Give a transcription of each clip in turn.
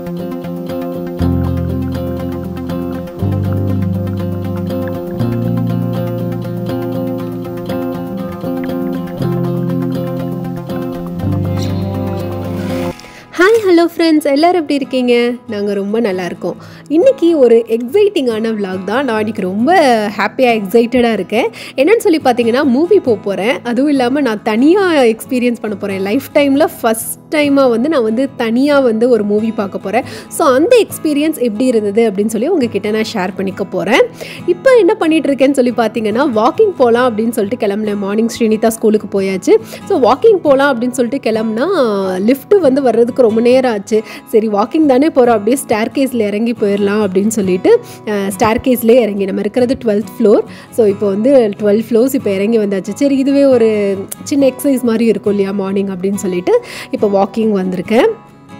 hi hello friends எல்லோரும் எப்படி இருக்கீங்க நாங்கள் ரொம்ப நல்லா இருக்கோம் இன்றைக்கி ஒரு எக்ஸைட்டிங்கான vlog தான் நான் இன்றைக்கி ரொம்ப ஹாப்பியாக எக்ஸைட்டடாக இருக்கேன் என்னன்னு சொல்லி பார்த்தீங்கன்னா மூவி போக போகிறேன் அதுவும் இல்லாமல் நான் தனியாக எக்ஸ்பீரியன்ஸ் பண்ண போகிறேன் லைஃப் டைமில் ஃபஸ்ட் டைமாக வந்து நான் வந்து தனியாக வந்து ஒரு மூவி பார்க்க போகிறேன் ஸோ அந்த எக்ஸ்பீரியன்ஸ் எப்படி இருந்தது அப்படின்னு சொல்லி உங்ககிட்ட நான் ஷேர் பண்ணிக்க போகிறேன் இப்போ என்ன பண்ணிட்டு இருக்கேன்னு சொல்லி பார்த்தீங்கன்னா வாக்கிங் போகலாம் அப்படின்னு சொல்லிட்டு கிளம்புனேன் மார்னிங் ஸ்ரீனிதா ஸ்கூலுக்கு போயாச்சு ஸோ வாக்கிங் போகலாம் அப்படின்னு சொல்லிட்டு கிளம்புனா லிஃப்ட்டு வந்து வர்றதுக்கு ரொம்ப நேரம் ஆச்சு சரி வாக்கிங் தானே போகிறோம் அப்படியே ஸ்டேர் கேஸில் இறங்கி போயிடலாம் அப்படின்னு சொல்லிட்டு ஸ்டேர் கேஸ்லேயே இறங்கி நம்ம இருக்கிறது டுவெல்த் ஃப்ளோர் ஸோ இப்போ வந்து டுவெல் ஃப்ளோர்ஸ் இப்போ இறங்கி வந்தாச்சு சரி இதுவே ஒரு சின்ன எக்ஸசைஸ் மாதிரி இருக்கும் இல்லையா மார்னிங் அப்படின்னு சொல்லிட்டு இப்போ வாக்கிங் வந்திருக்கேன்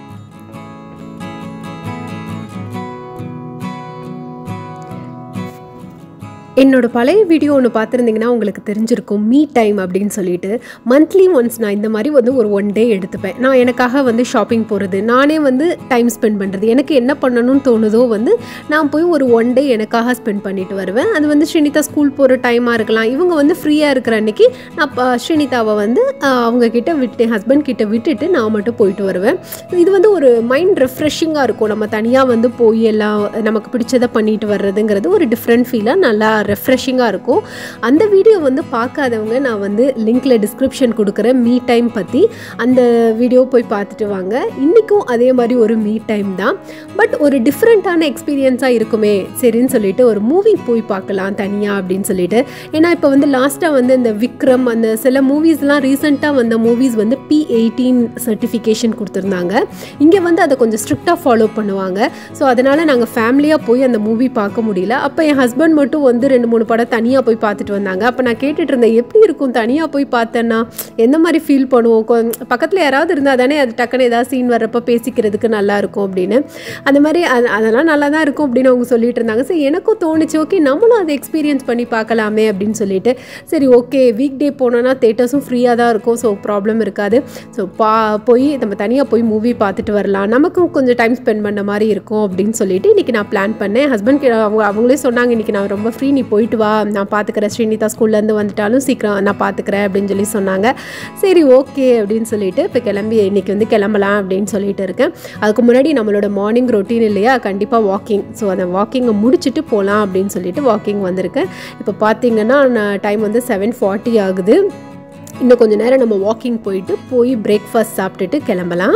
என்னோட பழைய வீடியோ ஒன்று பார்த்துருந்தீங்கன்னா உங்களுக்கு தெரிஞ்சிருக்கும் மீ டைம் அப்படின்னு சொல்லிட்டு மந்த்லி ஒன்ஸ் நான் இந்த மாதிரி வந்து ஒரு ஒன் டே எடுத்துப்பேன் நான் எனக்காக வந்து ஷாப்பிங் போகிறது நானே வந்து டைம் ஸ்பெண்ட் பண்ணுறது எனக்கு என்ன பண்ணணும்னு தோணுதோ வந்து நான் போய் ஒரு ஒன் டே எனக்காக ஸ்பெண்ட் பண்ணிட்டு வருவேன் அது வந்து ஸ்ரீனிதா ஸ்கூல் போகிற டைமாக இருக்கலாம் இவங்க வந்து ஃப்ரீயாக இருக்கிற அன்னைக்கு நான் ப- ஸ்ரீனிதாவை வந்து ஆஹ், அவங்க கிட்ட விட்டு ஹஸ்பண்ட் கிட்ட விட்டுட்டு நான் மட்டும் போயிட்டு வருவேன் இது வந்து ஒரு மைண்ட் ரெஃப்ரெஷிங்காக இருக்கும் நம்ம தனியாக வந்து போய் எல்லாம் நமக்கு பிடிச்சதை பண்ணிட்டு வர்றதுங்கிறது ஒரு டிஃப்ரெண்ட் ஃபீலாக நல்லா ரெஃப்ரெஷிங்காக இருக்கும் அந்த வீடியோ வந்து பார்க்காதவங்க நான் வந்து லிங்க்ல டிஸ்கிரிப்ஷன் கொடுக்குறேன் மீ டைம் பற்றி அந்த வீடியோ போய் பார்த்துட்டு வாங்க இன்றைக்கும் அதே மாதிரி ஒரு மீ டைம் தான் பட் ஒரு டிஃப்ரெண்ட்டான எக்ஸ்பீரியன்ஸாக இருக்குமே சரின்னு சொல்லிட்டு ஒரு மூவி போய் பார்க்கலாம் தனியாக அப்படின்னு சொல்லிட்டு ஏன்னா இப்போ வந்து லாஸ்ட்டாக வந்து இந்த விக்ரம் அந்த சில மூவிஸ்லாம் ரீசெண்டாக வந்த மூவிஸ் வந்து பி எயிட்டீன் சர்டிஃபிகேஷன் கொடுத்துருந்தாங்க இங்கே வந்து அதை கொஞ்சம் ஸ்ட்ரிக்டாக ஃபாலோ பண்ணுவாங்க ஸோ அதனால் நாங்கள் ஃபேமிலியாக போய் அந்த மூவி பார்க்க முடியல அப்போ என் ஹஸ்பண்ட் மட்டும் வந்து ரெண்டு மூணு படம் தனியாக போய் பார்த்துட்டு வந்தாங்க அப்போ நான் கேட்டுட்டு இருந்தேன் எப்படி இருக்கும் தனியாக போய் பார்த்தேன்னா எந்த மாதிரி ஃபீல் பண்ணுவோம் கொ- பக்கத்தில் யாராவது இருந்தால் தானே அது டக்குன்னு ஏதாவது சீன் வர்றப்ப பேசிக்கிறதுக்கு நல்லா இருக்கும் அப்படின்னு அந்த மாதிரி அது- அதெல்லாம் நல்லா தான் இருக்கும் அப்படின்னு அவங்க சொல்லிட்டு இருந்தாங்க சரி எனக்கும் தோணுச்சு ஓகே நம்மளும் அதை எக்ஸ்பீரியன்ஸ் பண்ணி பார்க்கலாமே அப்படின்னு சொல்லிட்டு சரி ஓகே வீக் டே போனோன்னா தேட்டர்ஸும் ஃப்ரீயாக தான் இருக்கும் ஸோ ப்ராப்ளம் இருக்காது ஸோ பா போய் நம்ம தனியாக போய் மூவி பார்த்துட்டு வரலாம் நமக்கும் கொஞ்சம் டைம் ஸ்பெண்ட் பண்ண மாதிரி இருக்கும் அப்படின்னு சொல்லிட்டு இன்றைக்கி நான் பிளான் பண்ணேன் ஹஸ்பண்ட் அவங்க அவங்களே சொன்னாங்க இன்றைக்கி நான் ரொம்ப ஃப்ரீ நீ போயிட்டு வா நான் பார்த்துக்கிறேன் ஸ்ரீனிதா ஸ்கூல்லேருந்து வந்துட்டாலும் சீக்கிரம் நான் பார்த்துக்கிறேன் அப்படின்னு சொல்லி சொன்னாங்க சரி ஓகே அப்படின்னு சொல்லிட்டு இப்போ கிளம்பி இன்றைக்கி வந்து கிளம்பலாம் அப்படின்னு சொல்லிட்டு இருக்கேன் அதுக்கு முன்னாடி நம்மளோட மார்னிங் ரொட்டீன் இல்லையா கண்டிப்பாக வாக்கிங் ஸோ அந்த வாக்கிங்கை முடிச்சுட்டு போகலாம் அப்படின்னு சொல்லிட்டு வாக்கிங் வந்திருக்கேன் இப்போ பார்த்தீங்கன்னா டைம் வந்து செவன் ஃபார்ட்டி ஆகுது இன்னும் கொஞ்ச நேரம் நம்ம வாக்கிங் போயிட்டு போய் பிரேக்ஃபாஸ்ட் சாப்பிட்டுட்டு கிளம்பலாம்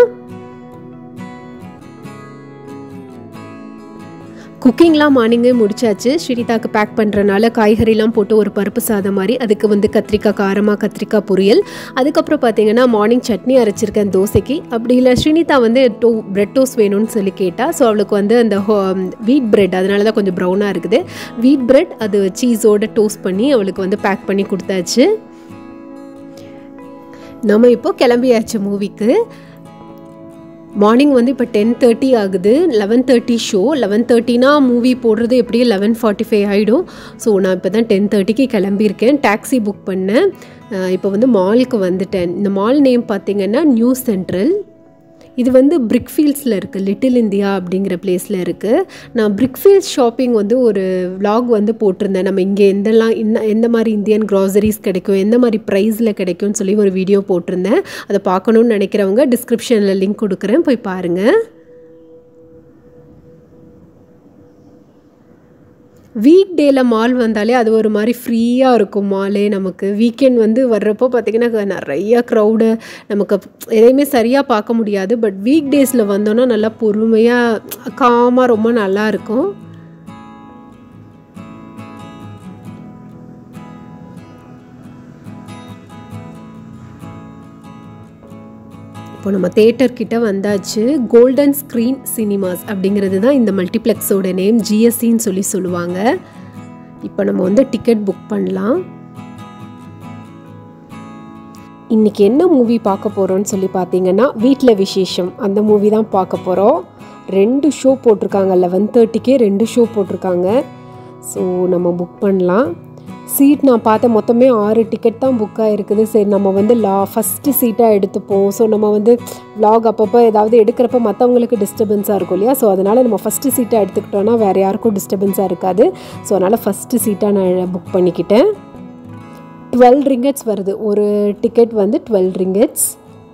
குக்கிங்லாம் மார்னிங்கே முடிச்சாச்சு ஸ்ரீனிதாக்கு பேக் பண்ணுறனால காய்கறிலாம் போட்டு ஒரு பருப்பு சாதம் மாதிரி அதுக்கு வந்து கத்திரிக்காய் காரமாக கத்திரிக்காய் பொரியல் அதுக்கப்புறம் பார்த்தீங்கன்னா மார்னிங் சட்னி அரைச்சிருக்கேன் தோசைக்கு அப்படி இல்லை ஸ்ரீனிதா வந்து டோ பிரெட் டோஸ்ட் வேணும்னு சொல்லி கேட்டா ஸோ அவளுக்கு வந்து அந்த வீட் பிரெட் அதனால தான் கொஞ்சம் ப்ரௌனாக இருக்குது வீட் பிரெட் அது சீஸோட டோஸ்ட் பண்ணி அவளுக்கு வந்து பேக் பண்ணி கொடுத்தாச்சு நம்ம இப்போ கிளம்பியாச்சு மூவிக்கு மார்னிங் வந்து இப்போ டென் தேர்ட்டி ஆகுது லெவன் தேர்ட்டி ஷோ லெவன் தேர்ட்டினா மூவி போடுறது எப்படியும் லெவன் ஃபார்ட்டி ஃபைவ் ஆகிடும் ஸோ நான் இப்போ தான் டென் தேர்ட்டிக்கு கிளம்பியிருக்கேன் டாக்ஸி புக் பண்ணேன் அஹ் இப்போ வந்து மாலுக்கு வந்துட்டேன் இந்த மால் நேம் பார்த்தீங்கன்னா நியூ சென்ட்ரல் இது வந்து பிரிக்ஃபீல்ட்ஸில் இருக்குது லிட்டில் இந்தியா அப்படிங்கிற பிளேஸில் இருக்குது நான் பிரிக்ஃபீல்ட்ஸ் ஷாப்பிங் வந்து ஒரு vlog வந்து போட்டிருந்தேன் நம்ம இங்கே எந்தெல்லாம் இன்ன எந்த மாதிரி இந்தியன் க்ராசரிஸ் கிடைக்கும் எந்த மாதிரி ப்ரைஸில் கிடைக்கும்னு சொல்லி ஒரு வீடியோ போட்டிருந்தேன் அதை பார்க்கணுன்னு நினைக்கிறவங்க டிஸ்கிரிப்ஷனில் லிங்க் கொடுக்குறேன் போய் பாருங்கள் வீக் டேல மால் வந்தாலே அது ஒரு மாதிரி ஃப்ரீயாக இருக்கும் மாலே நமக்கு வீக்கெண்ட் வந்து வர்றப்போ பார்த்திங்கன்னா நிறைய க்ரௌடு நமக்கு எதையுமே சரியாக பார்க்க முடியாது பட் வீக் டேஸில் வந்தோன்னா நல்லா பொறுமையாக காமாக ரொம்ப நல்லா இருக்கும் இப்போ நம்ம தேட்டர் கிட்ட வந்தாச்சு கோல்டன் ஸ்க்ரீன் சினிமாஸ் அப்படிங்கிறது தான் இந்த மல்டிப்ளெக்ஸோட நேம் ஜிஎஸ்சின்னு சொல்லி சொல்லுவாங்க இப்போ நம்ம வந்து டிக்கெட் புக் பண்ணலாம் இன்னைக்கு என்ன மூவி பார்க்க போகிறோம்னு சொல்லி பார்த்தீங்கன்னா வீட்டில் விசேஷம் அந்த மூவி தான் பார்க்க போகிறோம் ரெண்டு ஷோ போட்டிருக்காங்க லெவன் தேர்ட்டிக்கே ரெண்டு ஷோ போட்டிருக்காங்க ஸோ நம்ம புக் பண்ணலாம் சீட் நான் பார்த்தேன் மொத்தமே ஆறு டிக்கெட் தான் புக் ஆகிருக்குது சரி நம்ம வந்து லா ஃபஸ்ட்டு சீட்டாக எடுத்துப்போம் ஸோ நம்ம வந்து vlog அப்பப்போ ஏதாவது எடுக்கிறப்ப மற்றவங்களுக்கு டிஸ்டர்பன்ஸாக இருக்கும் இல்லையா ஸோ அதனால் நம்ம ஃபஸ்ட்டு சீட்டாக எடுத்துக்கிட்டோன்னா வேறு யாருக்கும் டிஸ்டர்பன்ஸாக இருக்காது ஸோ அதனால் ஃபஸ்ட்டு சீட்டாக நான் புக் பண்ணிக்கிட்டேன் டுவெல் ரிங்கெட்ஸ் வருது ஒரு டிக்கெட் வந்து டுவெல் ரிங்கெட்ஸ்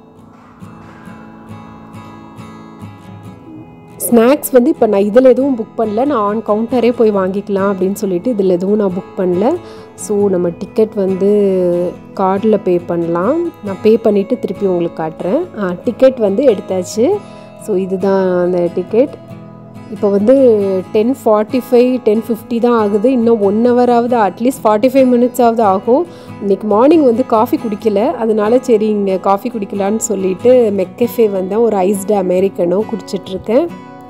ஸ்நாக்ஸ் வந்து இப்போ நான் இதில் எதுவும் புக் பண்ணல நான் ஆன் கவுண்டரே போய் வாங்கிக்கலாம் அப்படின்னு சொல்லிட்டு இதில் எதுவும் நான் புக் பண்ணல ஸோ நம்ம டிக்கெட் வந்து கார்டில் பே பண்ணலாம் நான் பே பண்ணிவிட்டு திருப்பி உங்களுக்கு காட்டுறேன் டிக்கெட் வந்து எடுத்தாச்சு ஸோ இதுதான் அந்த டிக்கெட் இப்போ வந்து ten forty five ten fifty தான் ஆகுது இன்னும் ஒன் ஹவராவது அட்லீஸ்ட் ஃபார்ட்டி ஃபைவ் மினிட்ஸாவது ஆகும் இன்றைக்கி மார்னிங் வந்து காஃபி குடிக்கல அதனால சரி இங்கே காஃபி குடிக்கலான்னு சொல்லிட்டு மெக்கஃபே வந்தேன் ஒரு ஐஸ்டு அமெரிக்கனோ குடிச்சிட்ருக்கேன்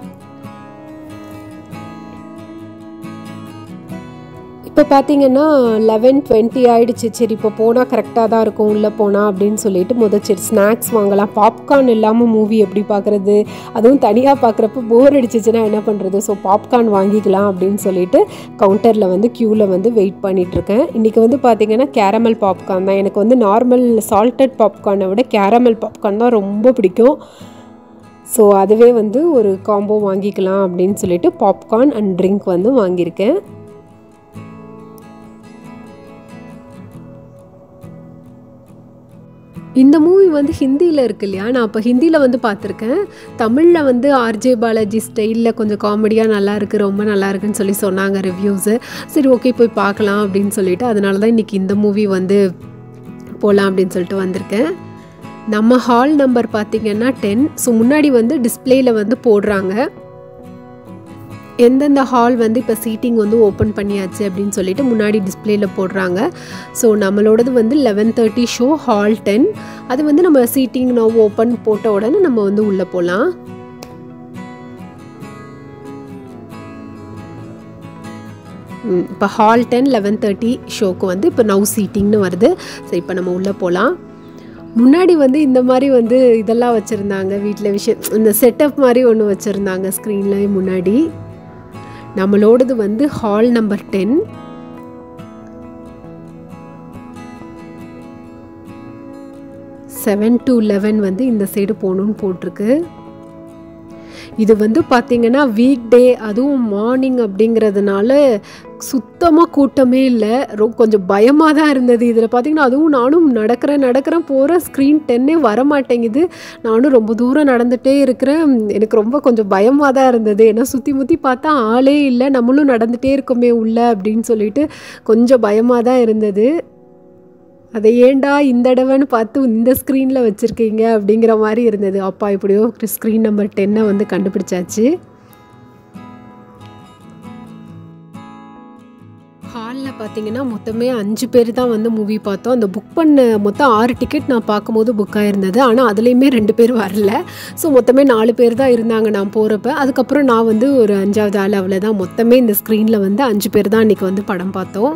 இப்போ பார்த்தீங்கன்னா லெவன் டுவெண்ட்டி ஆயிடுச்சு சரி இப்போ போனால் கரெக்டாக தான் இருக்கும் உள்ளே போனால் அப்படின்னு சொல்லிட்டு முதல் சரி ஸ்நாக்ஸ் வாங்கலாம் பாப்கார்ன் இல்லாமல் மூவி எப்படி பார்க்குறது அதுவும் தனியாக பார்க்குறப்ப போர் அடிச்சிச்சுன்னா என்ன பண்ணுறது ஸோ பாப்கார்ன் வாங்கிக்கலாம் அப்படின்னு சொல்லிட்டு கவுண்டரில் வந்து க்யூவில் வந்து வெயிட் பண்ணிகிட்ருக்கேன் இன்றைக்கி வந்து பார்த்தீங்கன்னா கேரமல் பாப்கார்ன் தான் எனக்கு வந்து நார்மல் சால்டட் பாப்கார்னை விட கேரமல் பாப்கார்ன் தான் ரொம்ப பிடிக்கும் ஸோ அதுவே வந்து ஒரு காம்போ வாங்கிக்கலாம் அப்படின்னு சொல்லிட்டு பாப்கார்ன் அண்ட் ட்ரிங்க் வந்து வாங்கியிருக்கேன் இந்த மூவி வந்து ஹிந்தியில் இருக்கு இல்லையா நான் அப்போ ஹிந்தியில் வந்து பார்த்துருக்கேன் தமிழில் வந்து ஆர்ஜே பாலாஜி ஸ்டைலில் கொஞ்சம் காமெடியாக நல்லா இருக்குது ரொம்ப நல்லா இருக்குன்னு சொல்லி சொன்னாங்க ரிவ்யூஸு சரி ஓகே போய் பார்க்கலாம் அப்படின்னு சொல்லிட்டு அதனால தான் இன்றைக்கி இந்த மூவி வந்து போகலாம் அப்படின்னு சொல்லிட்டு வந்திருக்கேன் நம்ம ஹால் நம்பர் பார்த்திங்கன்னா டென் ஸோ முன்னாடி வந்து டிஸ்பிளேயில் வந்து போடுறாங்க எந்தெந்த ஹால் வந்து இப்போ சீட்டிங் வந்து ஓப்பன் பண்ணியாச்சு அப்படின்னு சொல்லிட்டு முன்னாடி டிஸ்பிளேயில் போடுறாங்க ஸோ நம்மளோடது வந்து eleven thirty show hall ten அது வந்து நம்ம சீட்டிங் நோ ஓப்பன் போட்ட உடனே நம்ம வந்து உள்ளே போகலாம் இப்போ ஹால் டென் லெவன் தேர்ட்டி ஷோக்கு வந்து இப்போ நவ் சீட்டிங்னு வருது சரி இப்போ நம்ம உள்ளே போகலாம் முன்னாடி வந்து இந்த மாதிரி வந்து இதெல்லாம் வச்சுருந்தாங்க வீட்டில் விஷயம் இந்த செட்டப் மாதிரி ஒன்று வச்சுருந்தாங்க ஸ்க்ரீனில் முன்னாடி நம்மளோடது வந்து hall number ten seven to eleven வந்து இந்த சைடு போகணுன்னு போட்டிருக்கு இது வந்து பார்த்திங்கன்னா வீக் டே அதுவும் மார்னிங் அப்படிங்கிறதுனால சுத்தமாக கூட்டமே இல்லை ரொம்ப கொஞ்சம் பயமாக தான் இருந்தது இதில் பார்த்திங்கன்னா அதுவும் நானும் நடக்கிறேன் நடக்கிறேன் போகிறேன் ஸ்க்ரீன் டென்னே வர மாட்டேங்குது நானும் ரொம்ப தூரம் நடந்துகிட்டே இருக்கிறேன் எனக்கு ரொம்ப கொஞ்சம் பயமாக தான் இருந்தது ஏன்னா சுற்றி முற்றி பார்த்தா ஆளே இல்லை நம்மளும் நடந்துகிட்டே இருக்கோமே உள்ள அப்படின்னு சொல்லிட்டு கொஞ்சம் பயமாக தான் இருந்தது அதை ஏண்டா இந்த தடவைன்னு பார்த்து இந்த ஸ்க்ரீனில் வச்சுருக்கீங்க அப்படிங்கிற மாதிரி இருந்தது அப்பா இப்படியோ ஸ்க்ரீன் நம்பர் டென்னை வந்து கண்டுபிடிச்சாச்சு ஹாலில் பார்த்தீங்கன்னா மொத்தமே அஞ்சு பேர் தான் வந்து மூவி பார்த்தோம் அந்த புக் பண்ண மொத்தம் ஆறு டிக்கெட் நான் பார்க்கும்போது புக் ஆயிருந்தது ஆனால் அதுலேயுமே ரெண்டு பேர் வரல ஸோ மொத்தமே நாலு பேர் தான் இருந்தாங்க நான் போகிறப்ப அதுக்கப்புறம் நான் வந்து ஒரு அஞ்சாவது ஆள் அவ்வளோதான் மொத்தமே இந்த ஸ்க்ரீனில் வந்து அஞ்சு பேர் தான் அன்றைக்கி வந்து படம் பார்த்தோம்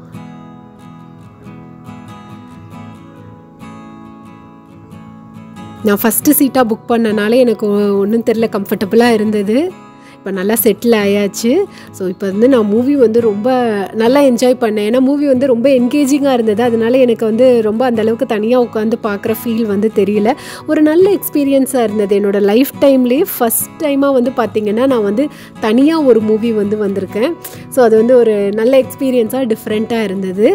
நான் ஃபஸ்ட்டு சீட்டாக புக் பண்ணனால எனக்கு ஒன்றும் தெரில கம்ஃபர்டபுளாக இருந்தது இப்போ நல்லா செட்டில் ஆயாச்சு ஸோ இப்போ வந்து நான் மூவி வந்து ரொம்ப நல்லா என்ஜாய் பண்ணேன் ஏன்னா மூவி வந்து ரொம்ப என்கேஜிங்காக இருந்தது அதனால எனக்கு வந்து ரொம்ப அந்தளவுக்கு தனியாக உட்காந்து பார்க்குற ஃபீல் வந்து தெரியல ஒரு நல்ல எக்ஸ்பீரியன்ஸாக இருந்தது என்னோடய லைஃப் டைம்லேயே ஃபஸ்ட் டைமாக வந்து பார்த்திங்கன்னா நான் வந்து தனியாக ஒரு மூவி வந்து வந்திருக்கேன் ஸோ அது வந்து ஒரு நல்ல எக்ஸ்பீரியன்ஸாக டிஃப்ரெண்ட்டாக இருந்தது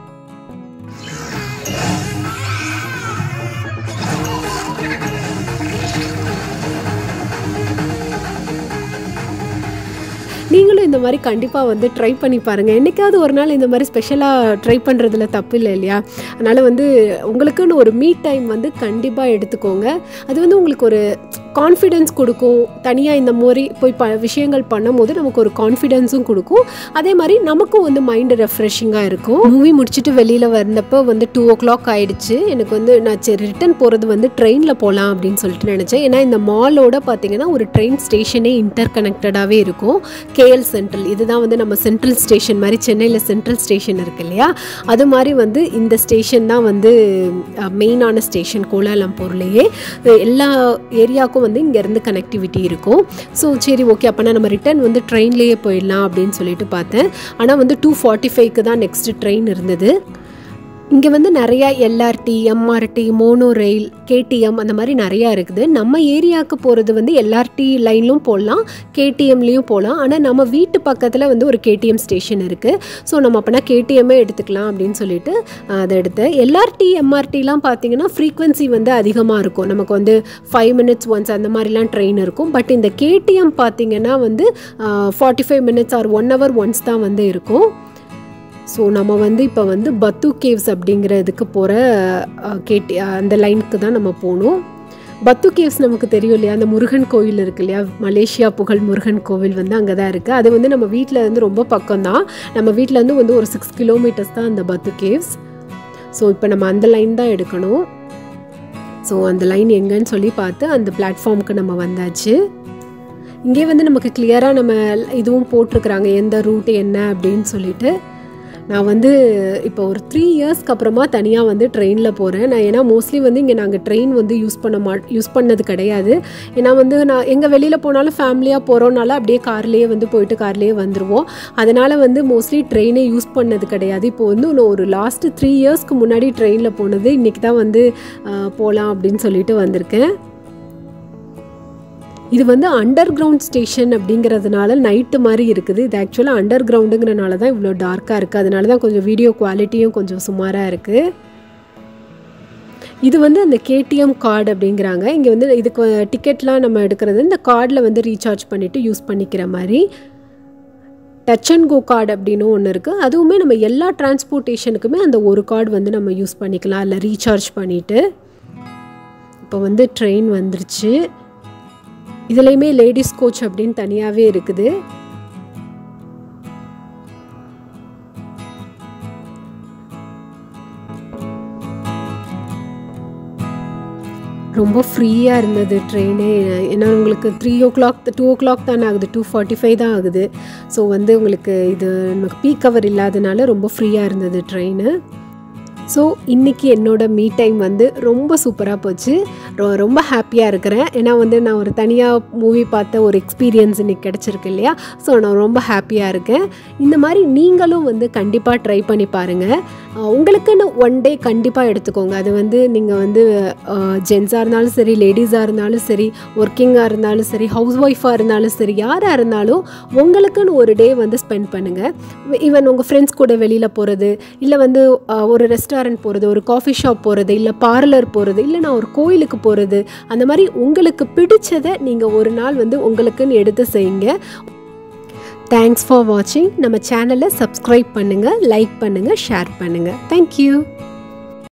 நீங்களும் இந்த மாதிரி கண்டிப்பாக வந்து ட்ரை பண்ணி பாருங்கள் என்றைக்காவது ஒரு நாள் இந்த மாதிரி ஸ்பெஷலாக ட்ரை பண்ணுறதுல தப்பு இல்லை இல்லையா அதனால் வந்து உங்களுக்குன்னு ஒரு மீ டைம் வந்து கண்டிப்பாக எடுத்துக்கோங்க அது வந்து உங்களுக்கு ஒரு கான்ஃபிடென்ஸ் கொடுக்கும் தனியாக இந்த மாதிரி போய் ப விஷயங்கள் பண்ணும்போது நமக்கு ஒரு கான்ஃபிடென்ஸும் கொடுக்கும் அதே மாதிரி நமக்கும் வந்து மைண்டு ரெஃப்ரெஷிங்காக இருக்கும் மூவி முடிச்சுட்டு வெளியில் வந்தப்போ வந்து டூ ஓ கிளாக் ஆகிடுச்சு எனக்கு வந்து நான் சரி ரிட்டன் போகிறது வந்து ட்ரெயினில் போகலாம் அப்படின்னு சொல்லிட்டு நினச்சேன் ஏன்னா இந்த மாலோட பார்த்தீங்கன்னா ஒரு ட்ரெயின் ஸ்டேஷனே இன்டர் கனெக்டடாகவே இருக்கும் கேஎல் சென்ட்ரல் இதுதான் வந்து நம்ம சென்ட்ரல் ஸ்டேஷன் மாதிரி சென்னையில் சென்ட்ரல் ஸ்டேஷன் இருக்கு இல்லையா அது மாதிரி வந்து இந்த ஸ்டேஷன் தான் வந்து மெயினான ஸ்டேஷன் கோலாலம்பூர்லேயே எல்லா ஏரியாவுக்கும் எல்லாருக்கும் வந்து இங்கேருந்து கனெக்டிவிட்டி இருக்கும் ஸோ சரி ஓகே அப்போனா நம்ம ரிட்டர்ன் வந்து ட்ரெயின்லேயே போயிடலாம் அப்படின்னு சொல்லிட்டு பார்த்தேன் ஆனால் வந்து டூ ஃபார்ட்டி ஃபைவ்க்கு தான் நெக்ஸ்ட் ட்ரெயின் இருந்தது இங்கே வந்து நிறையா LRT MRT mono rail KTM அந்த மாதிரி நிறையா இருக்குது நம்ம ஏரியாவுக்கு போகிறது வந்து எல்ஆர்டி லைன்லும் போடலாம் கேடிஎம்லேயும் போகலாம் ஆனால் நம்ம வீட்டு பக்கத்தில் வந்து ஒரு கேடிஎம் ஸ்டேஷன் இருக்குது ஸோ நம்ம அப்போனா கேடிஎம்மே எடுத்துக்கலாம் அப்படின்னு சொல்லிட்டு அஹ், அதை எடுத்தேன் எல்ஆர்டி எம்ஆர்டிலாம் பார்த்தீங்கன்னா ஃப்ரீக்வன்சி வந்து அதிகமாக இருக்கும் நமக்கு வந்து ஃபைவ் மினிட்ஸ் ஒன்ஸ் அந்த மாதிரிலாம் ட்ரெயின் இருக்கும் பட் இந்த கேடிஎம் பார்த்தீங்கன்னா வந்து forty five minutes or one hour once தான் வந்து இருக்கும் ஸோ நம்ம வந்து இப்போ வந்து பத்து கேவ்ஸ் அப்படிங்கிற இதுக்கு போகிற கேட்டி அந்த லைனுக்கு தான் நம்ம போகணும் பத்து கேவ்ஸ் நமக்கு தெரியும் இல்லையா அந்த முருகன் கோவில் இருக்கு இல்லையா மலேசியா புகழ் முருகன் கோவில் வந்து அங்கே தான் இருக்குது அது வந்து நம்ம வீட்டில் இருந்து ரொம்ப பக்கம் தான் நம்ம வீட்டில் இருந்து வந்து ஒரு சிக்ஸ் கிலோமீட்டர்ஸ் தான் அந்த பத்து கேவ்ஸ் ஸோ இப்போ நம்ம அந்த லைன் தான் எடுக்கணும் ஸோ அந்த லைன் எங்கன்னு சொல்லி பார்த்து அந்த பிளாட்ஃபார்முக்கு நம்ம வந்தாச்சு இங்கே வந்து நமக்கு கிளியராக நம்ம இதுவும் போட்டிருக்கிறாங்க எந்த ரூட் என்ன அப்படின்னு சொல்லிட்டு நான் வந்து இப்போ ஒரு த்ரீ இயர்ஸ்க்கு அப்புறமா தனியாக வந்து ட்ரெயினில் போகிறேன் நான் ஏன்னா மோஸ்ட்லி வந்து இங்கே நாங்கள் ட்ரெயின் வந்து யூஸ் பண்ண மா யூஸ் பண்ணது கிடையாது ஏன்னா வந்து நான் எங்கே வெளியில் போனாலும் ஃபேமிலியாக போகிறோனால அப்படியே கார்லேயே வந்து போயிட்டு கார்லேயே வந்துடுவோம் அதனால் வந்து மோஸ்ட்லி ட்ரெயினே யூஸ் பண்ணது கிடையாது இப்போ வந்து நான் ஒரு லாஸ்ட்டு த்ரீ இயர்ஸ்க்கு முன்னாடி ட்ரெயினில் போனது இன்றைக்கி தான் வந்து போகலாம் அப்படின்னு சொல்லிட்டு வந்திருக்கேன் இது வந்து அண்டர் கிரவுண்ட் ஸ்டேஷன் அப்படிங்கிறதுனால நைட்டு மாதிரி இருக்குது இது ஆக்சுவலாக அண்டர் கிரவுண்டுங்கிறனால தான் இவ்வளோ டார்க்காக இருக்குது அதனால தான் கொஞ்சம் வீடியோ குவாலிட்டியும் கொஞ்சம் சுமாராக இருக்குது இது வந்து அந்த கேடிஎம் கார்டு அப்படிங்கிறாங்க இங்கே வந்து இதுக்கு டிக்கெட்லாம் நம்ம எடுக்கிறது இந்த கார்டில் வந்து ரீசார்ஜ் பண்ணிவிட்டு யூஸ் பண்ணிக்கிற மாதிரி டச் அண்ட் கோ கார்டு அப்படின்னு ஒன்று இருக்குது அதுவுமே நம்ம எல்லா டிரான்ஸ்போர்ட்டேஷனுக்குமே அந்த ஒரு கார்டு வந்து நம்ம யூஸ் பண்ணிக்கலாம் அதில் ரீசார்ஜ் பண்ணிவிட்டு இப்போ வந்து ட்ரெயின் வந்துருச்சு இதுலேயுமே லேடிஸ் கோச் அப்படின்னு தனியாகவே இருக்குது ரொம்ப ஃப்ரீயாக இருந்தது ட்ரெயினே ஏன்னா உங்களுக்கு three o'clock two o'clock தானே ஆகுது டூ ஃபார்ட்டி ஃபைவ் தான் ஆகுது ஸோ வந்து உங்களுக்கு இது நமக்கு பீக் கவர் இல்லாதனால ரொம்ப ஃப்ரீயாக இருந்தது ட்ரெயின் ஸோ இன்றைக்கி என்னோடய மீ டைம் வந்து ரொம்ப சூப்பராக போச்சு ரொ- ரொம்ப ஹாப்பியாக இருக்கிறேன் ஏன்னா வந்து நான் ஒரு தனியாக மூவி பார்த்த ஒரு எக்ஸ்பீரியன்ஸ் இன்னைக்கு கிடச்சிருக்கு இல்லையா ஸோ நான் ரொம்ப ஹாப்பியாக இருக்கேன் இந்த மாதிரி நீங்களும் வந்து கண்டிப்பாக ட்ரை பண்ணி பாருங்கள் அஹ் உங்களுக்குன்னு ஒன் டே கண்டிப்பாக எடுத்துக்கோங்க அது வந்து நீங்கள் வந்து ஜென்ஸாக இருந்தாலும் சரி லேடிஸாக இருந்தாலும் சரி ஒர்க்கிங்காக இருந்தாலும் சரி ஹவுஸ் ஒய்ஃபாக இருந்தாலும் சரி யாராக இருந்தாலும் உங்களுக்குன்னு ஒரு டே வந்து ஸ்பெண்ட் பண்ணுங்கள் ஈவன் உங்கள் ஃப்ரெண்ட்ஸ் கூட வெளியில் போகிறது இல்லை வந்து அஹ், ஒரு ரெஸ்டாரண்ட் போகிறது ஒரு காஃபி ஷாப் போகிறது இல்லை பார்லர் போகிறது இல்லை நான் ஒரு கோயிலுக்கு போகிறது அந்த மாதிரி உங்களுக்கு பிடிச்சதை நீங்கள் ஒரு நாள் வந்து உங்களுக்குன்னு எடுத்து செய்யுங்க தேங்க்ஸ் ஃபார் வாட்சிங் நம்ம சேனலை சப்ஸ்கிரைப் பண்ணுங்கள் லைக் பண்ணுங்கள் ஷேர் பண்ணுங்கள் தேங்க்யூ